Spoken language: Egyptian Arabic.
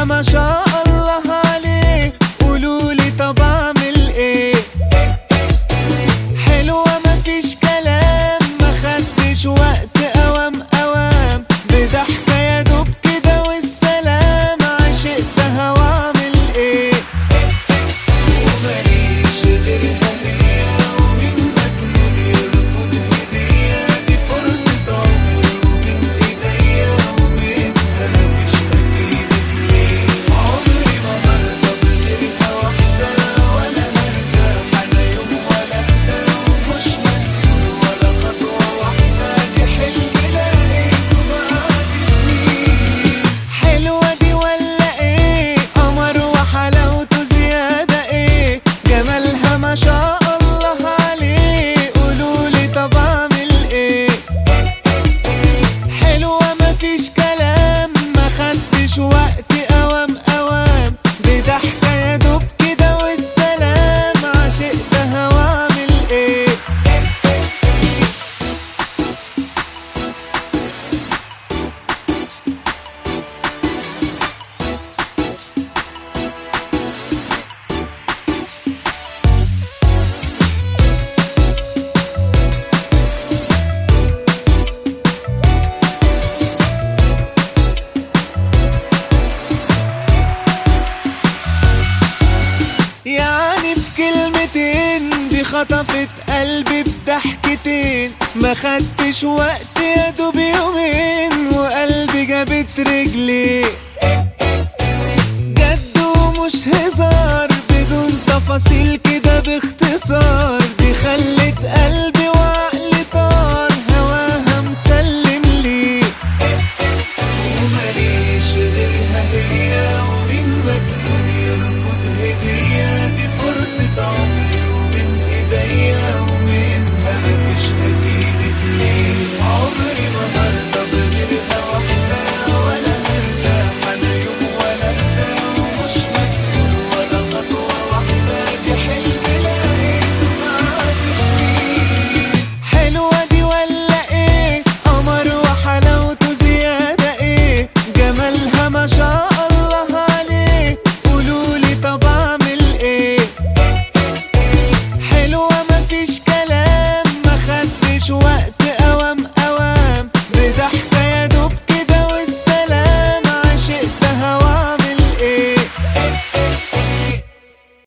ما شاء الله عليه قولولي طب اعمل ايه حلوة مفيش كلام ما خدش وقت اوام اوام بضحكة يا دوب كده والسلام عشقتها واعمل ايه وماليش غيرها هي ومين مجنون يرفض هدية دي فرصة عمري وبين ايديا ومنها مفيش اكيد اتنين عمري ما هرضى بغيرها واحدة ولا هرجع على يوم ولا اهدى ومش مجنون ولا خطوة واحدة دي حلم لقيته بعد سنين حلوة دي ولا ايه قمر وحلاوته زيادة ايه جمالها ما شاء الله عليه قولولي طب اعمل ايه حلوة مفيش كلام ما خدتش وقت اوام اوام بضحكة يا دوب كده والسلام عشقتها واعمل ايه يعني في كلمتين دي خطفت قلبي بضحكتين ما خدتش وقت يا دوب يومين وقلبي جابت رجلي جد ومش هزار بدون تفاصيل كده باختصار دي خلت قلبي وعي